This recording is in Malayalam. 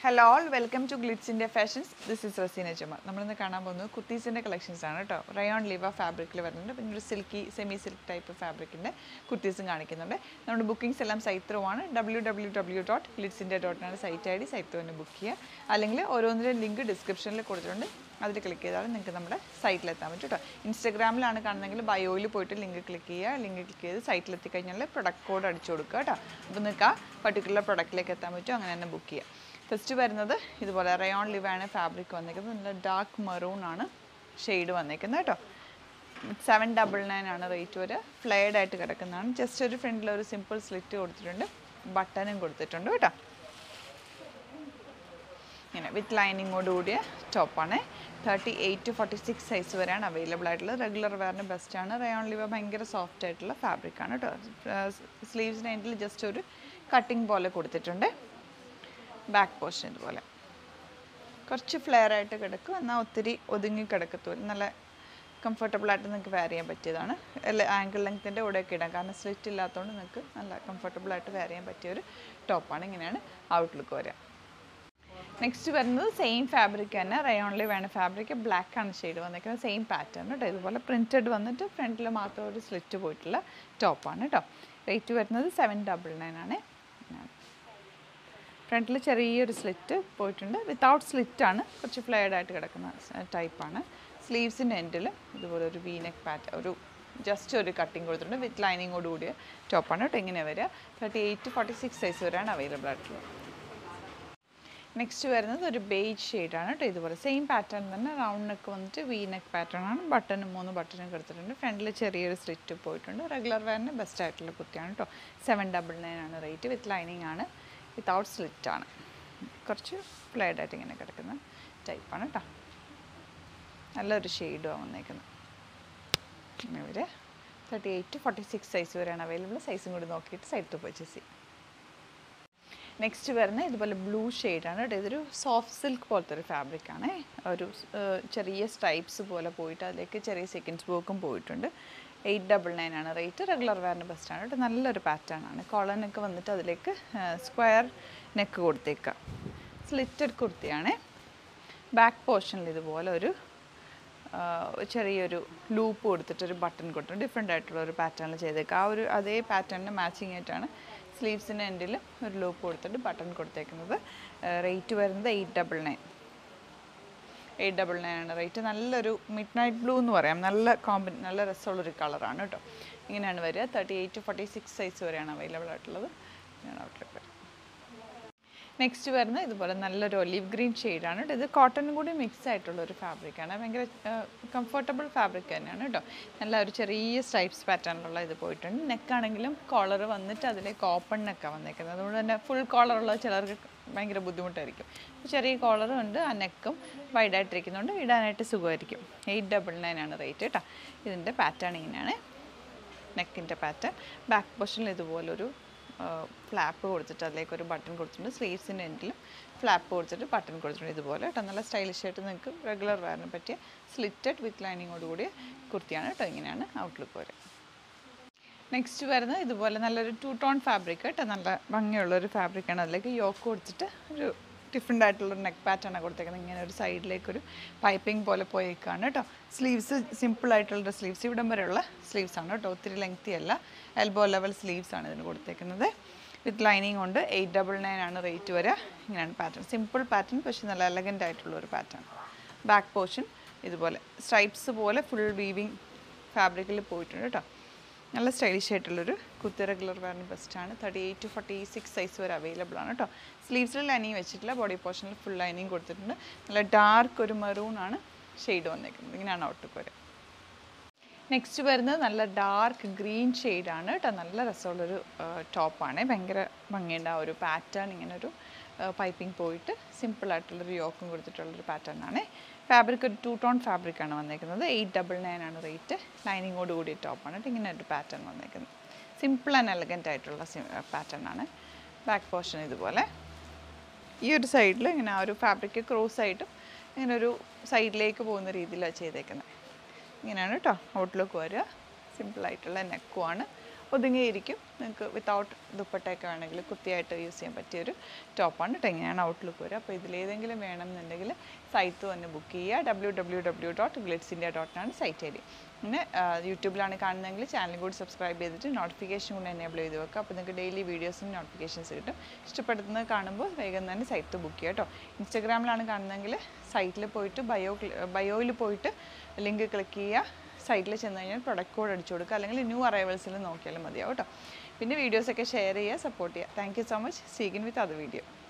hello all welcome to Glitz India Fashions this is Raseena Jamal നമ്മളിന്ന് കാണാൻ പോകുന്നത് കുർത്തീസിൻ്റെ കളക്ഷൻസ് ആണ് കേട്ടോ റയോൺ ലിവ ഫാബ്രിക്കിൽ വരുന്നുണ്ട് പിന്നെ ഒരു സിൽക്കി സെമി സിൽക്ക് ടൈപ്പ് ഫാബ്രിക്കിൻ്റെ കുർത്തീസും കാണിക്കുന്നുണ്ട് നമ്മുടെ ബുക്കിംഗ്സ് എല്ലാം സൈറ്റ് ത്രൂ ആണ് W W W dot Glitz India ഡോട്ടിനാണ് site I D site through തന്നെ ബുക്ക് ചെയ്യുക അല്ലെങ്കിൽ ഓരോന്നിൻ്റെ ലിങ്ക് ഡിസ്ക്രിപ്ഷനിൽ കൊടുത്തിട്ടുണ്ട് അതിൽ ക്ലിക്ക് ചെയ്താൽ നിങ്ങൾക്ക് നമ്മുടെ സൈറ്റിലെത്താൻ പറ്റും കേട്ടോ ഇൻസ്റ്റാഗ്രാമിലാണ് കാണുന്നതെങ്കിൽ ബയോയിൽ പോയിട്ട് ലിങ്ക് ക്ലിക്ക് ചെയ്യുക ലിങ്ക് ക്ലിക്ക് ചെയ്ത് സൈറ്റിലെത്തി കഴിഞ്ഞാൽ പ്രൊഡക്റ്റ് കോഡ് അടിച്ചു കൊടുക്കുക കേട്ടോ അപ്പോൾ നിങ്ങൾക്ക് ആ പർട്ടിക്കുലർ പ്രൊഡക്റ്റിലേക്ക് എത്താൻ പറ്റും അങ്ങനെ തന്നെ ബുക്ക് ചെയ്യുക ഫസ്റ്റ് വരുന്നത് ഇതുപോലെ റയോൺ ലിവാണ് ഫാബ്രിക് വന്നേക്കുന്നത് നല്ല ഡാർക്ക് മെറൂൺ ആണ് ഷെയ്ഡ് വന്നേക്കുന്നത് കേട്ടോ സെവൻ ഡബിൾ നയൻ ആണ് റേറ്റ് വരെ ഫ്ലെയർഡ് ആയിട്ട് കിടക്കുന്നതാണ് ജസ്റ്റ് ഒരു ഫ്രണ്ടിൽ ഒരു സിമ്പിൾ സ്ലിറ്റ് കൊടുത്തിട്ടുണ്ട് ബട്ടനും കൊടുത്തിട്ടുണ്ട് കേട്ടോ ഇങ്ങനെ വിത്ത് ലൈനിങ്ങോട് കൂടിയ ടോപ്പാണ് thirty eight to forty six size വരെയാണ് അവൈലബിൾ ആയിട്ടുള്ളത് റെഗുലർ വെയറിന് ബെസ്റ്റാണ് റയോൺ ലിവ ഭയങ്കര സോഫ്റ്റ് ആയിട്ടുള്ള ഫാബ്രിക്കാണ് കേട്ടോ സ്ലീവ്സിന് എൻഡിൽ ജസ്റ്റ് ഒരു കട്ടിങ് പോലെ കൊടുത്തിട്ടുണ്ട് ബാക്ക് പോർഷൻ ഇതുപോലെ കുറച്ച് ഫ്ലെയർ ആയിട്ട് കിടക്കും എന്നാൽ ഒത്തിരി ഒതുങ്ങി കിടക്കത്തുമില്ല നല്ല കംഫർട്ടബിൾ ആയിട്ട് നിങ്ങൾക്ക് വെയർ ചെയ്യാൻ പറ്റിയതാണ് അല്ല ആങ്കിൾ ലെങ്ത്തിൻ്റെ കൂടെയൊക്കെ ഇടാം കാരണം സ്ലിറ്റ് ഇല്ലാത്തതുകൊണ്ട് നിങ്ങൾക്ക് നല്ല കംഫർട്ടബിൾ ആയിട്ട് വെയർ ചെയ്യാൻ പറ്റിയ ഒരു ടോപ്പാണ് ഇങ്ങനെയാണ് ഔട്ട്ലുക്ക് വരിക നെക്സ്റ്റ് വരുന്നത് സെയിം ഫാബ്രിക് തന്നെ റയോണിൽ വേണ ഫാബ്രിക് ബ്ലാക്ക് ആണ് ഷെയ്ഡ് വന്നിരിക്കുന്നത് സെയിം പാറ്റേൺ കേട്ടോ ഇതുപോലെ പ്രിൻറ്റഡ് വന്നിട്ട് ഫ്രണ്ടിൽ മാത്രം ഒരു സ്ലിറ്റ് പോയിട്ടുള്ള ടോപ്പാണ് കേട്ടോ റേറ്റ് വരുന്നത് സെവൻ ഡബിൾ നയൻ ആണ് ഫ്രണ്ടിൽ ചെറിയൊരു സ്ലിറ്റ് പോയിട്ടുണ്ട് വിത്തൗട്ട് സ്ലിറ്റാണ് കുറച്ച് ഫ്ലെയർഡ് ആയിട്ട് കിടക്കുന്ന ടൈപ്പാണ് സ്ലീവ്സിൻ്റെ എൻഡിൽ ഇതുപോലെ ഒരു വീനെക്ക് പാറ്റ് ഒരു ജസ്റ്റ് ഒരു കട്ടിങ് കൊടുത്തിട്ടുണ്ട് വിത്ത് ലൈനിങ്ങോട് കൂടിയ ടോപ്പാണ് കേട്ടോ ഇങ്ങനെ വരിക thirty eight forty six size വരെയാണ് അവൈലബിൾ ആയിട്ടുള്ളത് നെക്സ്റ്റ് വരുന്നത് ഒരു ബേജ് ഷെയ്ഡാണ് കേട്ടോ ഇതുപോലെ സെയിം പാറ്റേൺ തന്നെ റൗണ്ട് നെക്ക് വന്നിട്ട് വി നെക്ക് പാറ്റേൺ ആണ് ബട്ടനും മൂന്ന് ബട്ടനും കൊടുത്തിട്ടുണ്ട് ഫ്രണ്ടിൽ ചെറിയൊരു സ്ലിറ്റ് പോയിട്ടുണ്ട് റെഗുലർ വെയറിന് ബെസ്റ്റ് ആയിട്ടുള്ള കുത്തിയാണ് കേട്ടോ സെവൻ ഡബിൾ നയൻ ആണ് റേറ്റ് വിത്ത് ലൈനിങ് ആണ് വിത്തൗട്ട് സ്ലിറ്റ് ആണ് കുറച്ച് ഫ്ലൈഡ് ആയിട്ട് ഇങ്ങനെ കിടക്കുന്ന ടൈപ്പാണ് കേട്ടോ നല്ലൊരു ഷെയ്ഡുമാണ് വന്നേക്കുന്നത് ഇവർ thirty eight forty six size വരെയാണ് അവൈലബിൾ സൈസും കൂടി നോക്കിയിട്ട് സൈറ്റ് പർച്ചേസ് ചെയ്യും നെക്സ്റ്റ് വരുന്ന ഇതുപോലെ ബ്ലൂ ഷെയ്ഡാണ് കേട്ടോ ഇതൊരു സോഫ്റ്റ് സിൽക്ക് പോലത്തെ ഒരു ഫാബ്രിക്കാണ് ഒരു ഏഹ്, ചെറിയ സ്ട്രൈപ്സ് പോലെ പോയിട്ട് അതിലേക്ക് ചെറിയ സെക്കൻഡ്സ് വർക്കും പോയിട്ടുണ്ട് എയ്റ്റ് ഡബിൾ നയൻ ആണ് റേറ്റ് റെഗുലർ വെയറിന് ബെസ്റ്റാണ് കേട്ടോ നല്ലൊരു പാറ്റേൺ ആണ് കോളനൊക്കെ വന്നിട്ട് അതിലേക്ക് സ്ക്വയർ നെക്ക് കൊടുത്തേക്കുക സ്ലിറ്റഡ് കുർത്തിയാണ് ബാക്ക് പോർഷനിൽ ഇതുപോലെ ഒരു ആ, ചെറിയൊരു ലൂപ്പ് കൊടുത്തിട്ട് ഒരു ബട്ടൺ കൊടുത്തിട്ട് ഡിഫറെൻ്റ് ആയിട്ടുള്ള ഒരു പാറ്റേണിൽ ചെയ്തേക്കുക ആ ഒരു അതേ പാറ്റേണിന് മാച്ചിങ് ആയിട്ടാണ് സ്ലീവ്സിൻ്റെ എൻഡിൽ ഒരു ലൂപ്പ് കൊടുത്തിട്ട് ബട്ടൺ കൊടുത്തേക്കുന്നത് റേറ്റ് വരുന്നത് eight double nine eight double nine ആണ് റേറ്റ് നല്ലൊരു മിഡ് നൈറ്റ് ബ്ലൂ എന്ന് പറയാം നല്ല കോമ്പിൻ നല്ല രസമുള്ളൊരു കളറാണ് കേട്ടോ ഇങ്ങനെയാണ് വരിക thirty eight forty six size വരെയാണ് അവൈലബിൾ ആയിട്ടുള്ളത് ഇങ്ങനെയാണ് ഔട്ട്ലുക്ക് വരിക നെക്സ്റ്റ് വരുന്നത് ഇതുപോലെ നല്ലൊരു ഒലീവ് ഗ്രീൻ ഷെയ്ഡാണ് ഇത് കോട്ടനും കൂടി മിക്സ് ആയിട്ടുള്ള ഒരു ഫാബ്രിക്കാണ് ഭയങ്കര കംഫർട്ടബിൾ ഫാബ്രിക് തന്നെയാണ് കേട്ടോ നല്ല ഒരു ചെറിയ സ്ട്രൈപ്സ് പാറ്റേണിലുള്ള ഇത് പോയിട്ടുണ്ട് നെക്കാണെങ്കിലും കോളർ വന്നിട്ട് അതിലേക്ക് ഓപ്പൺ നെക്കാണ് വന്നേക്കുന്നത് അതുകൊണ്ട് തന്നെ ഫുൾ കോളറുള്ള ചിലർക്ക് ഭയങ്കര ബുദ്ധിമുട്ടായിരിക്കും അപ്പോൾ ചെറിയ കോളറും ഉണ്ട് ആ നെക്കും വൈഡായിട്ടിരിക്കുന്നുണ്ട് ഇടാനായിട്ട് സുഖമായിരിക്കും എയ്റ്റ് ഡബിൾ നയൻ ആണ് റേറ്റ് കേട്ടോ ഇതിൻ്റെ പാറ്റേൺ ഇങ്ങനെയാണ് നെക്കിൻ്റെ പാറ്റേൺ ബാക്ക് പോർഷനിൽ ഇതുപോലൊരു ഫ്ലാപ്പ് കൊടുത്തിട്ട് അതിലേക്ക് ഒരു ബട്ടൺ കൊടുത്തിട്ടുണ്ട് സ്ലീവ്സിൻ്റെ എൻഡിലും ഫ്ലാപ്പ് കൊടുത്തിട്ട് ബട്ടൺ കൊടുത്തിട്ടുണ്ട് ഇതുപോലെ കേട്ടോ നല്ല സ്റ്റൈലിഷ് ആയിട്ട് നിങ്ങൾക്ക് റെഗുലർ വെയറിന് പറ്റിയ സ്ലിറ്റഡ് വിത്ത് ലൈനിങ്ങോട് കൂടിയ കുർത്തിയാണ് കേട്ടോ ഇങ്ങനെയാണ് ഔട്ട്ലുക്ക് വരെ നെക്സ്റ്റ് വരുന്നത് ഇതുപോലെ നല്ലൊരു ടു ടോൺ ഫാബ്രിക് കേട്ടോ നല്ല ഭംഗിയുള്ള ഒരു ഫാബ്രിക്കാണ് അതിലേക്ക് യോക്ക് കൊടുത്തിട്ട് ഒരു ഡിഫറെൻ്റ് ആയിട്ടുള്ള നെക്ക് പാറ്റേൺ കൊടുത്തേക്കുന്നത് ഇങ്ങനെ ഒരു സൈഡിലേക്ക് ഒരു പൈപ്പിംഗ് പോലെ പോയേക്കാണ് കേട്ടോ സ്ലീവ്സ് സിമ്പിൾ ആയിട്ടുള്ള സ്ലീവ്സ് ഇവിടം വരെയുള്ള സ്ലീവ്സ് ആണ് കേട്ടോ ഒത്തിരി ലെങ്തി അല്ല എൽബോ ലെവൽ സ്ലീവ്സ് ആണ് ഇതിന് കൊടുത്തേക്കുന്നത് വിത്ത് ലൈനിങ് കൊണ്ട് എയ്റ്റ് ഡബിൾ നയൻ ആണ് റേറ്റ് വരിക ഇങ്ങനെയാണ് പാറ്റേൺ സിമ്പിൾ പാറ്റേൺ പക്ഷേ നല്ല എലഗൻ്റ് ആയിട്ടുള്ള ഒരു പാറ്റേൺ ബാക്ക് പോർഷൻ ഇതുപോലെ സ്ട്രൈപ്സ് പോലെ ഫുൾ വീവിങ് ഫാബ്രിക്കിൽ പോയിട്ടുണ്ട് കേട്ടോ നല്ല സ്റ്റൈലിഷ് ആയിട്ടുള്ളൊരു കുത്തി റെഗുലർ വെയറിന് ബെസ്റ്റാണ് thirty eight to forty six size വരെ അവൈലബിൾ ആണ് കേട്ടോ സ്ലീവ്സിൽ ലൈനിങ് വെച്ചിട്ടില്ല ബോഡി പോർഷനിൽ ഫുൾ ലൈനിങ് കൊടുത്തിട്ടുണ്ട് നല്ല ഡാർക്ക് ഒരു മെറൂൺ ആണ് ഷെയ്ഡ് വന്നേക്കുന്നത് ഇങ്ങനെയാണ് ഔട്ട്ലുക്ക് വരെ നെക്സ്റ്റ് വരുന്നത് നല്ല ഡാർക്ക് ഗ്രീൻ ഷെയ്ഡാണ് കേട്ടോ നല്ല രസമുള്ളൊരു ടോപ്പാണ് ഭയങ്കര ഭംഗിയുണ്ട് ആ ഒരു പാറ്റേൺ ഇങ്ങനെ ഒരു പൈപ്പിംഗ് പോയിട്ട് സിമ്പിളായിട്ടുള്ളൊരു യോക്കും കൊടുത്തിട്ടുള്ളൊരു പാറ്റേൺ ആണ് ഫാബ്രിക് ഒരു ടു ടോൺ ഫാബ്രിക്കാണ് വന്നേക്കുന്നത് എയ്റ്റ് ഡബിൾ നയൻ ആണ് റേറ്റ് ലൈനിങ്ങോട് കൂടിയ ടോപ്പാണ് കേട്ടോ ഇങ്ങനെ ഒരു പാറ്റേൺ വന്നേക്കുന്നത് സിമ്പിൾ ആൻഡ് എലഗൻ്റ് ആയിട്ടുള്ള പാറ്റേൺ ആണ് ബാക്ക് പോർഷൻ ഇതുപോലെ ഈ ഒരു സൈഡിൽ ഇങ്ങനെ ആ ഒരു ഫാബ്രിക് ക്രോസ് ആയിട്ടും ഇങ്ങനെ ഒരു സൈഡിലേക്ക് പോകുന്ന രീതിയിലാണ് ചെയ്തേക്കുന്നത് ഇങ്ങനെയാണ് കേട്ടോ ഔട്ട്ലുക്ക് വരിക സിമ്പിളായിട്ടുള്ള നെക്കുമാണ് ഒതുങ്ങിയിരിക്കും നിങ്ങൾക്ക് വിത്തൗട്ട് ദുപ്പട്ടയൊക്കെ വേണമെങ്കിൽ കുത്തിയായിട്ട് യൂസ് ചെയ്യാൻ പറ്റിയൊരു ടോപ്പാണ് കേട്ടോ ഇങ്ങനെയാണ് ഔട്ട്ലുക്ക് വരിക അപ്പോൾ ഇതിലേതെങ്കിലും വേണമെന്നുണ്ടെങ്കിൽ സൈറ്റ് തന്നെ ബുക്ക് ചെയ്യുക W W W dot Glitz India ഡോട്ടിനാണ് സൈറ്റ് ഐ ഡി പിന്നെ ആ, യൂട്യൂബിലാണ് കാണുന്നതെങ്കിൽ ചാനൽ കൂടി സബ്സ്ക്രൈബ് ചെയ്തിട്ട് നോട്ടിഫിക്കേഷൻ കൂടി എനേബിൾ ചെയ്ത് വെക്കുക അപ്പോൾ നിങ്ങൾക്ക് ഡെയിലി വീഡിയോസിന് നോട്ടിഫിക്കേഷൻസ് കിട്ടും ഇഷ്ടപ്പെടുന്നത് കാണുമ്പോൾ വേഗം തന്നെ സൈറ്റ് ബുക്ക് ചെയ്യുക കേട്ടോ ഇൻസ്റ്റഗ്രാമിലാണ് കാണുന്നതെങ്കിൽ സൈറ്റിൽ പോയിട്ട് ബയോ ബയോയിൽ പോയിട്ട് ലിങ്ക് ക്ലിക്ക് ചെയ്യുക സൈറ്റിൽ ചെന്ന് കഴിഞ്ഞാൽ പ്രൊഡക്റ്റ് കോഡ് അടിച്ചു കൊടുക്കുക അല്ലെങ്കിൽ ന്യൂ അറൈവൽസിൽ നോക്കിയാലും മതിയാവും കേട്ടോ പിന്നെ വീഡിയോസൊക്കെ ഷെയർ ചെയ്യുക സപ്പോർട്ട് ചെയ്യുക താങ്ക് യു സോ മച്ച് സീഗിൻ വിത്ത് അത് വീഡിയോ